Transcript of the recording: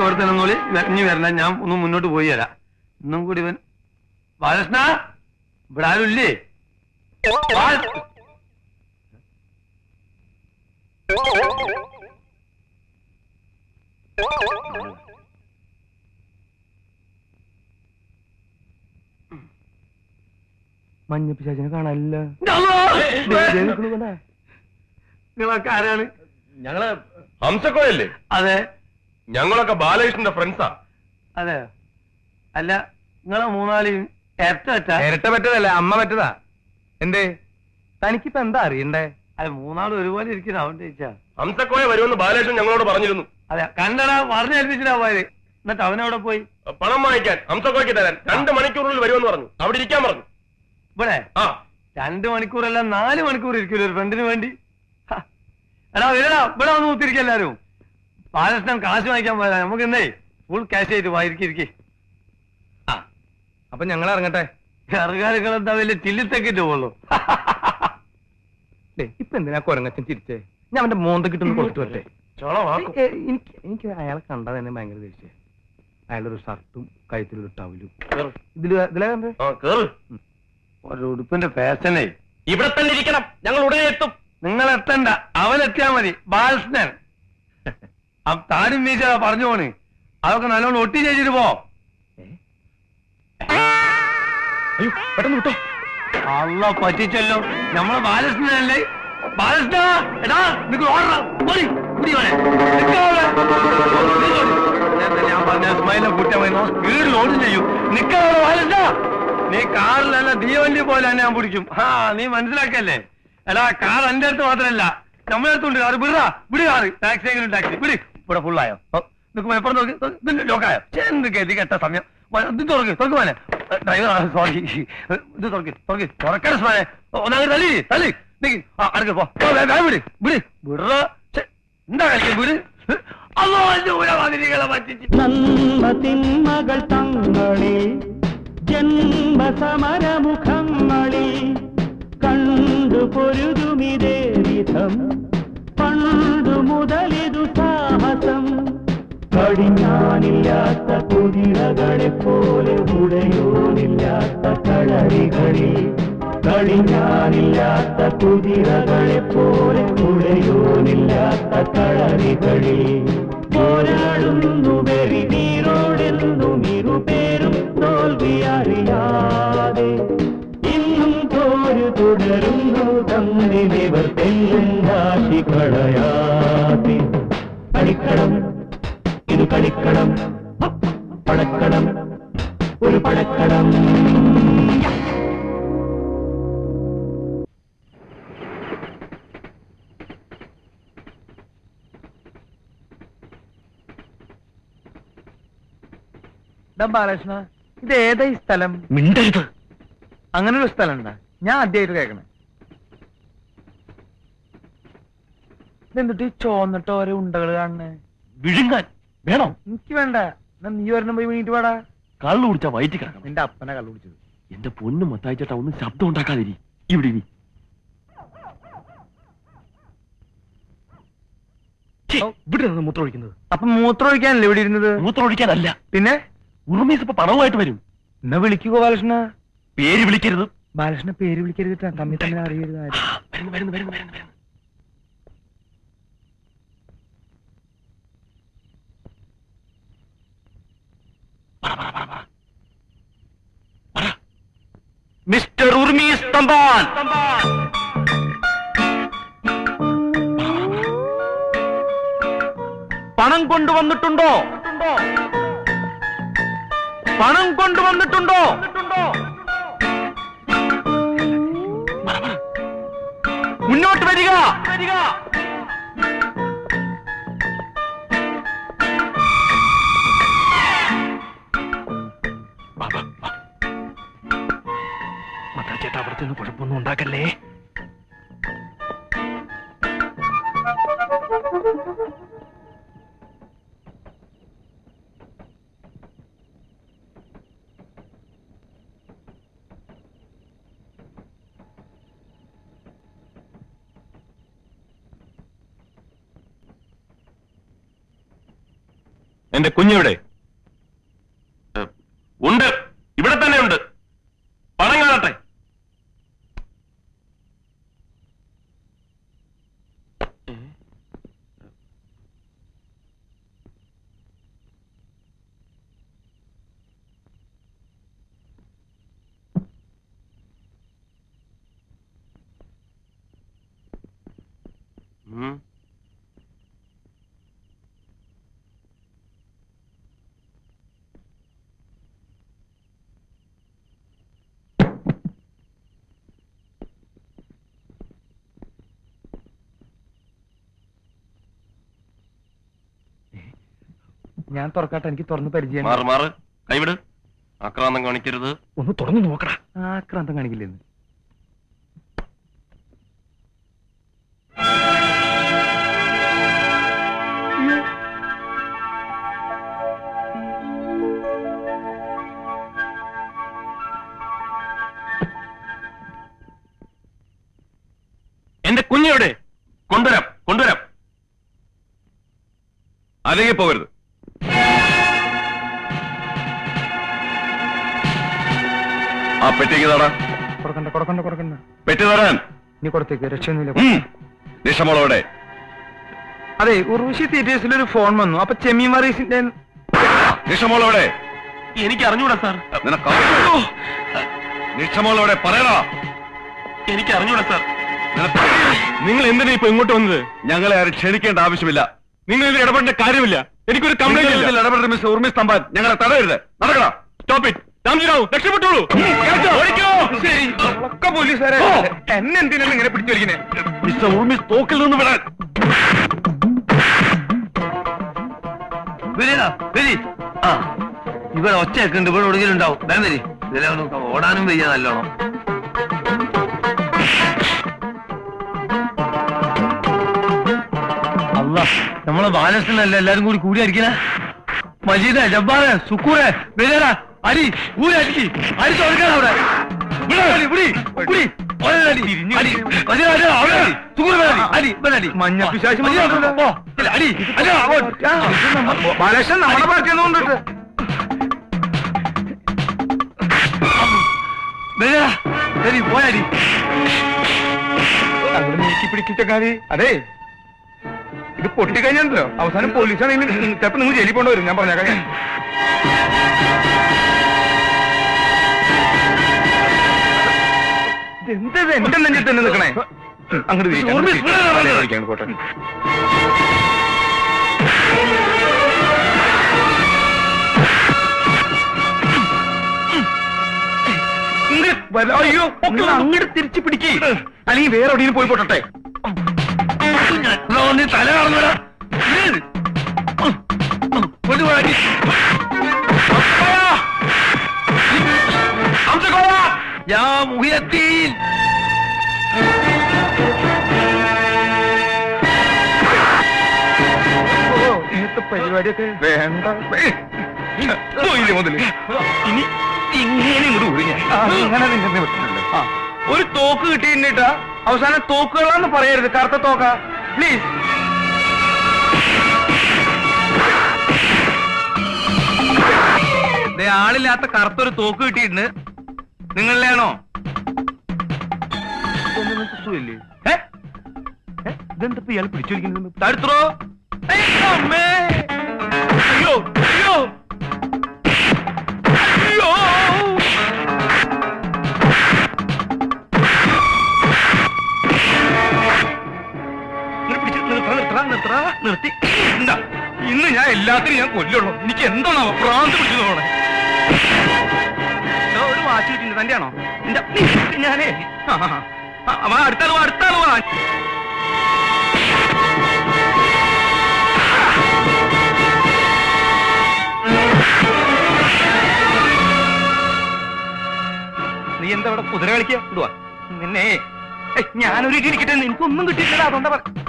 ഇവിടെ തന്നെ നിന്നോളി വ- ഇനി വരണ ഞാൻ ഒന്ന് മുന്നോട്ട് പോയി തരാം ഇന്നും കൂടി ഇവൻ ബാലകൃഷ്ണ ഇവിടെ ആരും ഇല്ലേ ബാല- മഞ്ഞപ്പിശാചിനെ കാണാനില്ല നിങ്ങളൊക്കെ ആരാണ് ഞങ്ങള് ഹംസക്കോയല്ലേ അതെ ഞങ്ങളൊക്കെ ബാലകൃഷ്ണന്റെ ഫ്രണ്ട്സാ അതെ അല്ല നിങ്ങളെ മൂന്നാളിയും ഇരട്ട ഇരട്ട പറ്റതല്ല അമ്മ പറ്റതാ എന്തേ തനിക്കിപ്പോ എന്താ അറിയണ്ടേ അതെ മൂന്നാളും ഒരുപോലെ ഇരിക്കുന്ന അവൻ ചോദിച്ചാ ഹംസക്കോയ വരുമെന്ന് ബാലകൃഷ്ണൻ ഞങ്ങളോട് പറഞ്ഞിരുന്നു അതെ കണ്ടടാ പറഞ്ഞേൽപ്പിച്ചിട്ടാ പോയത് എന്നിട്ട് അവനവിടെ പോയി പണം വാങ്ങിക്കാൻ ഹംസക്കോയ്ക്ക് തരാൻ രണ്ട് മണിക്കൂറിൽ വരുമെന്ന് പറഞ്ഞു അവിടെ ഇരിക്കാൻ പറഞ്ഞു ഇവിടെ ആ രണ്ട് മണിക്കൂറല്ല നാല് മണിക്കൂർ ഇരിക്കില്ല ഒരു ഫ്രണ്ടിന് വേണ്ടി ഹ. എടാ വരടാ ഇവിടെ വന്ന് കുത്തിരിക്കുക എല്ലാരും ബാലകൃഷ്ണൻ കാശ് വാങ്ങിക്കാൻ പോയതാ നമുക്ക് ഇന്നേ ഫുൾ ക്യാഷ് ആയിട്ട് വായിരിക്കിരിക്കേ ആ അപ്പൊ ഞങ്ങൾ ഇറങ്ങട്ടെ ചെറുകാലുകൾ എന്താ വലിയ ചില്ലിത്തെക്കിട്ട് പോകുള്ളൂ ദേ, ഇപ്പൊ എന്തിനാ കൊരങ്ങച്ചൻ ചിരിച്ചേ ഞാൻ അവന്റെ മോന്ത കിട്ടുന്ന കൊടുത്തു വരട്ടെ ചോളമാക്കും ഏ, എനിക്ക് എനിക്ക് അയാളെ കണ്ടാ തന്നെ ഭയങ്കര ദേഷ്യ അയാളൊരു ഷർട്ടും കഴുത്തിലൊരു ടവലും ഇതില് ഇതിലാ കണ്ടേ ആ കേറ് ഒരു ഉടുപ്പിന്റെ ഫാഷനേ ഇവിടെ തന്നെ ഇരിക്കണം ഞങ്ങൾ ഉടനെ എത്തും നിങ്ങൾ എത്തണ്ട അവൻ എത്തിയാ മതി ബാലകൃഷ്ണൻ ആ താനും മീശ പറഞ്ഞു പോണ് അതൊക്കെ നല്ലോണം ഒട്ടി ചെയ്തിട്ട് പോ അയ്യോ പെട്ടെന്ന് വിട്ടോ അല്ല പറ്റിച്ചല്ലോ നമ്മളെ ബാലകൃഷ്ണനല്ലേ ബാലകൃഷ്ണ എടാ നിനക്ക് ഓടാ ഓടി കുടി ഓടെ നിക്ക് അവിടെ. നീ ഓടി. നേരത്തെ ഞാൻ പറഞ്ഞ സ്മൈലെ കുറ്റം സ്പീഡിൽ ഓടും ചെയ്യും നിക്കവിടെ ബാലകൃഷ്ണ നീ കാറിലല്ല തീവണ്ടി പോലെ തന്നെ ഞാൻ പിടിക്കും ആ നീ മനസ്സിലാക്കല്ലേ എടാ കാർ എന്റെ അടുത്ത് മാത്രമല്ല നമ്മളെ അടുത്തുണ്ട് കാറ് വിടാ വിട് കാറ് ടാക്സി എങ്കിലും ടാക്സി വിട് ഇവിടെ ഫുള്ളായോ നിൽക്കുമ്പോ എപ്പോഴും നോക്കി ഇതിന്റെ ലോക്കായോ എന്ത് ഗതി കെട്ട സമയം വ- ഇത് തുറക്ക് തുറക്ക് മോനെ ഡ്രൈവർ സോറി ഇത് തുറക്ക് തുറക്ക് തുറക്കണ സ്മാനെ ഒന്നാമത് തള്ളി തള്ളി നിക്ക് ആ അടുക്ക പോ പോ, വേ- വേഗം വിട് വിട് വിടറ എന്താ കളിക്കുക വിട് അല്ലോ എന്റെ ഊരവാതിരികളെ പറ്റിച്ച് നന്മ തിന്മകൾ തങ്ങളിൽ ജന്മസമരമുഖങ്ങളിൽ കണ്ടു പൊരുതുമിതേ വിധം പണ്ടു മുതലിതു സാഹസം കടിഞ്ഞാനില്ലാത്ത കുതിരകളെ പോലെ ഉടയോനില്ലാത്ത കളരികളിൽ കടിഞ്ഞാനില്ലാത്ത കുതിരകളെ പോലെ ഉടയോനില്ലാത്ത കളരികളിൽ പോരാടുന്നു വെറി നീരോടെന്നും ഇരുപേരും തോൽവിയറിയാതെ ഇന്നും തോരു തുടരുന്നു തന്നിലിവർ തെല്ലും രാശി കളയാതെ കളിക്കണം ഇത് കളിക്കണം പടക്കണം ഒരു പടക്കണം ഡാ ബാലകൃഷ്ണ ഇത് ഏതാ ഈ സ്ഥലം മിണ്ടരുത് അങ്ങനെ ഒരു സ്ഥലം ഉണ്ടാ ഞാൻ ആദ്യമായിട്ട് കേൾക്കണേ ഇതെന്തിട്ട് ഈ ചോന്നിട്ട് ഓരോ ഉണ്ടകൾ കാണണേ വിഴുങ്ങാൻ വേണോ എനിക്ക് വേണ്ട എന്നാ നീ ഒരെണ്ണം പോയി വീണിട്ട് പാടാ കള്ളു കുടിച്ചാ വയറ്റി കിടക്കണം നിന്റെ അപ്പനെ കള്ളു പിടിച്ചത് എന്റെ പൊന്നു മത്തായിച്ചേട്ടാ ഒന്നും ശബ്ദം ഉണ്ടാക്കാതിരി ഇവിടെ ഇനി ഛെ, ഇവിടെ നിന്ന് മൂത്രം ഒഴിക്കുന്നത് അപ്പൊ മൂത്രം ഒഴിക്കാനല്ലേ ഇവിടെ ഇരുന്നത് മൂത്രം ഒഴിക്കാനല്ല പിന്നെ ഉറുമീസ് ഇപ്പൊ പണവുമായിട്ട് വരും എന്നാ വിളിക്കുക ബാലകൃഷ്ണ പേര് വിളിക്കരുത് ബാലകൃഷ്ണ പേര് വിളിക്കരുത് ട്ടാ. തമ്മിൽ തമ്മിൽ അറിയരുത് ആരും. ആ, വരുന്നു വരുന്നു വരുന്നു വരുന്നു വരുന്നു പറ, പറ, പറ, പറ. പറ. മിസ്റ്റർ ഉർമീസ് തമ്പാൻ പണം കൊണ്ടുവന്നിട്ടുണ്ടോ പണം കൊണ്ടുവന്നിട്ടുണ്ടോ മുന്നോട്ട് വരിക വരിക വാ, വാ, വാ. മത്തായിച്ചേട്ടാ അവിടെ ചെന്ന് കുഴപ്പമൊന്നും ഉണ്ടാക്കല്ലേ എന്റെ കുഞ്ഞെവിടെ ഉണ്ട് ഇവിടെ തന്നെ ഉണ്ട് പണം കാണട്ടെ ഉം ഞാൻ തുറക്കാട്ടെ എനിക്ക് തുറന്ന് പരിചയം മാറ് മാറ് കൈവിട് ആക്രാന്തം കാണിക്കരുത് ഒന്ന് തുറന്നു നോക്കടാ ആക്രാന്തം കാണിക്കില്ലെന്ന് എന്റെ കുഞ്ഞെവിടെ കൊണ്ടുവരാം കൊണ്ടുവരാം അല്ലെങ്കിൽ പോകരുത് ആ പെട്ടിക്ക് തടാ കൊടുക്കണ്ട കൊടുക്കണ്ട കൊടുക്കണ്ട പെട്ടി തരാൻ നീ കൊടുത്തേക്ക് രക്ഷയൊന്നുമില്ല ഉം. നിഷമോളോടെ അതെ ഉർവശി തിയേറ്റേഴ്സിൽ ഒരു ഫോൺ വന്നു അപ്പൊ ചെമ്മീൻ മറീസിന്റെ നിഷമോളോടെ എനിക്ക് അറിഞ്ഞൂടാ സാർ നിനക്ക് നിഷമോളോടെ പറയടാ എനിക്ക് അറിഞ്ഞൂടാ സാർ നിനക്ക് നിങ്ങൾ എന്തിനാ ഇപ്പൊ ഇങ്ങോട്ട് വന്നത് ഞങ്ങളെ ആരും ക്ഷണിക്കേണ്ട ആവശ്യമില്ല നിങ്ങൾ ഇതിൽ ഇടപെടേണ്ട കാര്യമില്ല എനിക്കൊരു കംപ്ലൈന്റ് ഇല്ല ഇടപെടരുത് മിസ്റ്റർ ഉർമി സ്തംഭാൻ ഞങ്ങളെ തടയരുത് നടക്കടാ സ്റ്റോപ്പ് ഇറ്റ് രാംജിറാവു രക്ഷപ്പെട്ടോളൂ ഓടിക്കോ ശരി ഒക്കെ പോലീസുകാരെ എന്നെ എന്തിനാണ് ഇങ്ങനെ പിടിച്ചു വലിക്കണേ മിസ്റ്റർ ഉർമി തോക്കിൽ നിന്ന് വിടാൻ വരിക വരി ആ ഇവിടെ ഒച്ചയൊക്കെ ഉണ്ട് ഇവിടെ എവിടെയെങ്കിലും ഉണ്ടാവും വേഗം വരി ഇതിലൊന്നും ഓടാനും വയ്യ നല്ലോണം അല്ല നമ്മളെ ബാലകൃഷ്ണനല്ല എല്ലാരും കൂടി കൂടിയായിരിക്കണേ മജീദ് ജബ്ബാറ് സുക്കൂറെ വരിക അരി ഊരടിക്ക് അരി തുറക്കണം അവിടെ ഇവിടെ അടി, ഇവിടെ, ഇവിടെ. ഒരേ അടി. അടി. മജീദ് അടി, അവിടെ അടി. സുക്കൂറ് ഇവിടെ അടി. അടി, ഇവിടെ അടി. മഞ്ഞ പിശാച് മജീദ് മാത്രമല്ല. പോ. ഇല്ല, അടി. അടി, അങ്ങോട്ട്. ബാലകൃഷ്ണൻ നമ്മുടെ പാർട്ടി കൊണ്ടിട്ട് വരിക. വരി, പോയടി അങ്ങനെ നീക്കി പിടിക്കിച്ചക്കാരി അതെ ഇത് പൊട്ടിക്കഴിഞ്ഞാലോ അവസാനം പോലീസാണെങ്കിൽ ചിലപ്പോ നിങ്ങൾ ജയിലിൽ പോകേണ്ടി വരും ഞാൻ പറഞ്ഞേക്കാം ഞാൻ. ഇതെന്തത് എന്റെ നെഞ്ചിൽ തന്നെ നിൽക്കണേ അങ്ങോട്ട് തിരിക്ക്, അങ്ങോട്ട് ഉർമി, തിരിക്ക്. ഇവിടെ വരണം. അതെ, വിളിക്കാം, പോട്ടെ. ഇങ്ങട് വല- അയ്യോ നിങ്ങൾ അങ്ങോട്ട് തിരിച്ചു പിടിക്കേ അല്ലെങ്കിൽ വേറെ എവിടെയും പോയി പോട്ടെ നീ തല കാണുന്നടാ കൊണ്ടുപോയി യാ മുഹിയത്തീൻ ഓ, ഇന്നത്തെ പരിപാടിയൊക്കെ വേണ്ട പോയില്ലേ മുതല് ഇനി ഇങ്ങനെ ഇങ്ങോട്ട് ഊരി ഞാൻ അങ്ങനെ നിന്നെ വിട്ടിട്ടുണ്ട് ആ ഒരു തോക്ക് കിട്ടിയിട്ടാ അവസാനം തോക്കുകളാന്ന് പറയരുത് കറുത്ത തോക്ക പ്ലീസ് ആളില്ലാത്ത കറുത്തൊരു തോക്ക് കിട്ടിയിട്ടുണ്ട് നിങ്ങളിലാണോ ഇതെന്താ ഇയാൾ പിടിച്ചോലിക്കുന്നത് തടുത്തോ അമ്മേ അയ്യോ അയ്യോ അയ്യോ ഇങ്ങനെ പിടിച്ച് നിർത്തടാ, നിർത്തടാ, നിർത്തടാ, നിർത്തി എന്താ ഇന്ന് ഞാൻ എല്ലാത്തിനും ഞാൻ കൊല്ലുള്ളൂ എനിക്ക് എന്താണോ പ്രാന്ത് പിടിച്ചു തോന്നണേ എടോ, ഒരു വാച്ച് കിട്ടിണ്ട് തന്റെ ആണോ എന്റെ നിനക്ക് ഞാനേ ആ, ആ, ആ. ആ, വാ അടുത്താള് വാ അടുത്താള് വാ നീ എന്താ ഇവിടെ കുതിര കളിക്കുക ഇടുവാ നിന്നെ ഏയ്, ഞാനൊരു ഇടി ഇരിക്കട്ടെ എനിക്കൊന്നും കിട്ടിയിട്ടില്ല അതുകൊണ്ടാ പറ